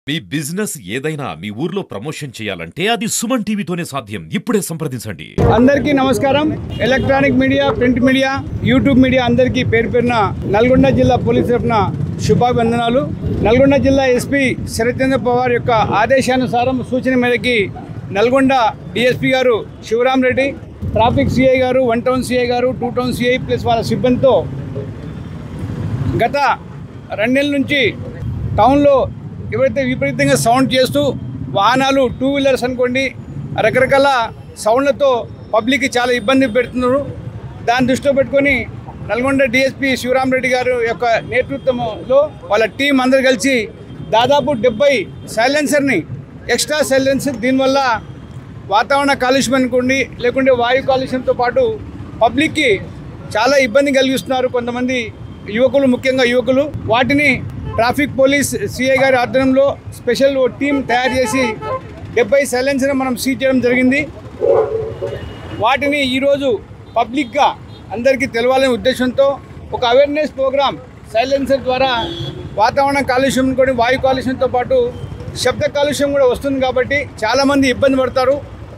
మీ business ఏదైనా మీ ఊర్లో promotion చేయాలంటే అది సుమన్ టీవీతోనే సాధ్యం ఇప్పుడే సంప్రదించండి అందరికీ నమస్కారం electronic media print media YouTube media అందరికీ పేరు పేరున నల్గొండ జిల్లా పోలీస్ తరఫున శుభాభివందనాలు నల్గొండ జిల్లా ఎస్పీ శరత్చంద్ర పవార్ యొక్క ఆదేశానుసారం సూచన మేరకి నల్గొండ డిఎస్పీ గారు శివరాం రెడ్డి ట్రాఫిక్ సిఐ గారు వన్ టౌన్ సిఐ గారు టూ టౌన్ సిఐ ప్లస్ వాళ్ళ సిబ్బందితో గత రెండేళ్ళ నుంచి టౌన్లో ఎవరైతే విపరీతంగా సౌండ్ చేస్తూ వాహనాలు టూ వీలర్స్ అనుకోండి రకరకాల సౌండ్లతో పబ్లిక్కి చాలా ఇబ్బంది పెడుతున్నారు దాన్ని దృష్టిలో పెట్టుకొని నల్గొండ డిఎస్పి శివరాం రెడ్డి గారు యొక్క నేతృత్వంలో వాళ్ళ టీం అందరు కలిసి దాదాపు డెబ్బై సైలెన్సర్ని ఎక్స్ట్రా సైలెన్సర్ దీనివల్ల వాతావరణ కాలుష్యం అనుకోండి లేకుంటే వాయు కాలుష్యంతో పాటు పబ్లిక్కి చాలా ఇబ్బంది కలిగిస్తున్నారు కొంతమంది యువకులు ముఖ్యంగా యువకులు వాటిని ట్రాఫిక్ పోలీస్ సిఐ గారి ఆధ్వర్యంలో స్పెషల్ ఓ టీం తయారు చేసి డెబ్బై సైలెన్సర్ మనం సీజ్ చేయడం జరిగింది వాటిని ఈరోజు పబ్లిక్గా అందరికీ తెలవాలనే ఉద్దేశంతో ఒక అవేర్నెస్ ప్రోగ్రామ్ సైలెన్సర్ ద్వారా వాతావరణ కాలుష్యం కూడా వాయు కాలుష్యంతో పాటు శబ్ద కాలుష్యం కూడా వస్తుంది కాబట్టి చాలామంది ఇబ్బంది పడతారు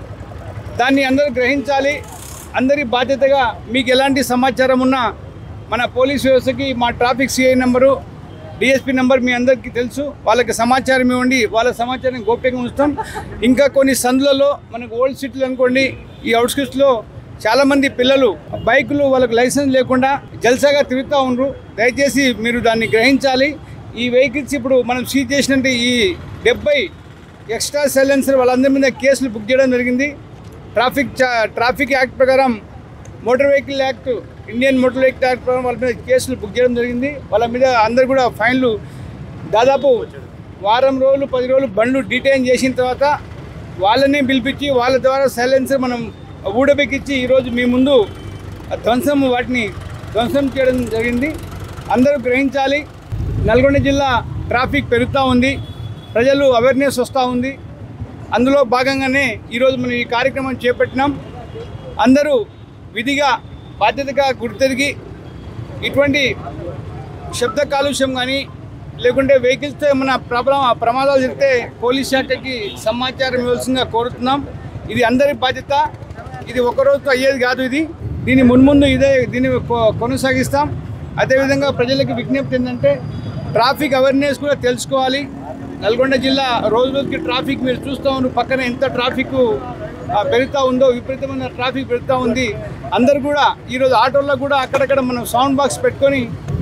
దాన్ని అందరూ గ్రహించాలి అందరి బాధ్యతగా మీకు ఎలాంటి సమాచారం ఉన్నా మన పోలీస్ వ్యవస్థకి మా traffic CI number DSP number మీ అందరికీ తెలుసు వాళ్ళకి సమాచారం ఇవ్వండి వాళ్ళ సమాచారం గోప్యంగా ఉంచుతాం ఇంకా కొన్ని సందులలో మనకు ఓల్డ్ సిటీలు అనుకోండి ఈ అవుట్స్కిట్స్లో చాలామంది పిల్లలు బైకులు వాళ్ళకి లైసెన్స్ లేకుండా జల్సాగా తిరుగుతూ ఉండరు దయచేసి మీరు దాన్ని గ్రహించాలి ఈ వెహికల్స్ ఇప్పుడు మనం సీజ్ చేసినట్టు ఈ డెబ్బై ఎక్స్ట్రా సైలెన్సర్ వాళ్ళందరి మీద కేసులు బుక్ చేయడం జరిగింది ట్రాఫిక్ చా- ట్రాఫిక్ యాక్ట్ ప్రకారం motor vehicle act Indian motor vehicle act ప్రకారం వాళ్ళ మీద కేసులు బుక్ చేయడం జరిగింది వాళ్ళ మీద అందరు కూడా ఫైన్లు దాదాపు వారం రోజులు పది రోజులు బండ్లు డీటైన్ చేసిన తర్వాత వాళ్ళని పిలిపించి వాళ్ళ ద్వారా సైలెన్సర్ మనం ఊడబెక్కించి ఈరోజు మీ ముందు ధ్వంసం వాటిని ధ్వంసం చేయడం జరిగింది అందరూ గ్రహించాలి నల్గొండ జిల్లా ట్రాఫిక్ పెరుగుతూ ఉంది ప్రజలు అవేర్నెస్ వస్తూ ఉంది అందులో భాగంగానే ఈరోజు మనం ఈ కార్యక్రమం చేపట్టినాం అందరూ విధిగా బాధ్యతగా గుర్తెరిగి ఇటువంటి శబ్ద కాలుష్యం కానీ లేకుంటే వెహికల్స్తో ఏమైనా ప్రమా ప్రమాదాలు జరిగితే పోలీస్ శాఖకి సమాచారం ఇవ్వాల్సిందిగా కోరుతున్నాం ఇది అందరి బాధ్యత ఇది ఒక రోజుతో అయ్యేది కాదు ఇది దీని మున్ముందు ఇదే దీన్ని కొ- కొనసాగిస్తాం అదేవిధంగా ప్రజలకు విజ్ఞప్తి ఏంటంటే ట్రాఫిక్ అవేర్నెస్ కూడా తెలుసుకోవాలి నల్గొండ జిల్లా రోజు రోజుకి ట్రాఫిక్ మీరు చూస్తూ ఉన్నారు పక్కన ఎంత ట్రాఫిక్ ఆ, పెరుగుతూ ఉందో విపరీతమైన ట్రాఫిక్ పెరుగుతూ ఉంది అందరు కూడా ఈరోజు ఆటోల్లో కూడా అక్కడక్కడ మనం సౌండ్ బాక్స్ పెట్టుకొని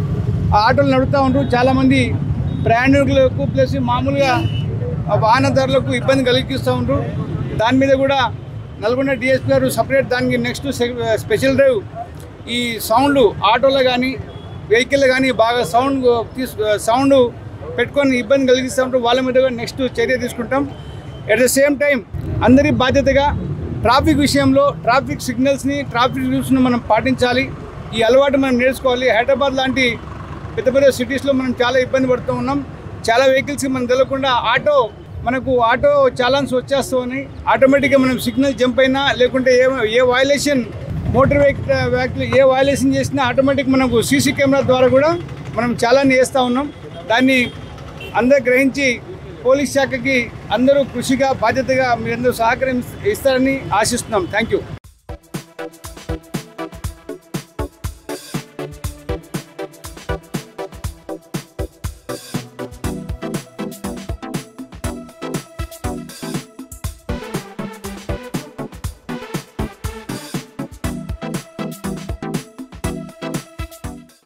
ఆ ఆటోలు నడుపుతూ ఉంటారు చాలామంది ప్రయాణికులకు ప్లస్ మామూలుగా ఆ వాహనదారులకు ఇబ్బంది కలిగిస్తూ ఉంటారు దాని మీద కూడా నల్గొండ డిఎస్పీ గారు సపరేట్ దానికి నెక్స్ట్ స్పెషల్ డ్రైవ్ ఈ సౌండ్ ఆటోలో కానీ వెహికల్ కానీ బాగా సౌండ్ తీసు సౌండ్ పెట్టుకొని ఇబ్బంది కలిగిస్తూ ఉంటారు వాళ్ళ మీద కూడా నెక్స్ట్ చర్య తీసుకుంటాం ఎట్ ద సేమ్ టైం అందరి బాధ్యతగా ట్రాఫిక్ విషయంలో ట్రాఫిక్ సిగ్నల్స్ని ట్రాఫిక్ రూల్స్ని మనం పాటించాలి ఈ అలవాటు మనం నేర్చుకోవాలి హైదరాబాద్ లాంటి పెద్ద పెద్ద సిటీస్లో మనం చాలా ఇబ్బంది పడుతూ ఉన్నాం చాలా వెహికల్స్కి మనం తెలియకుండా ఆటో మనకు ఆటో చాలాన్స్ వచ్చేస్తూ ఉన్నాయి ఆటోమేటిక్గా మనం సిగ్నల్ జంప్ అయినా లేకుంటే ఏ ఏ వైలేషన్ మోటార్ వెహికల్ వెహికల్ ఏ వైలేషన్ చేసినా ఆటోమేటిక్ మనకు సీసీ కెమెరా ద్వారా కూడా మనం చాలాన్ని వేస్తూ ఉన్నాం దాన్ని అందరు గ్రహించి పోలీస్ శాఖకి అందరూ కృషిగా బాధ్యతగా మీరందరూ సహకరి ఇస్తారని ఆశిస్తున్నాం థ్యాంక్ యూ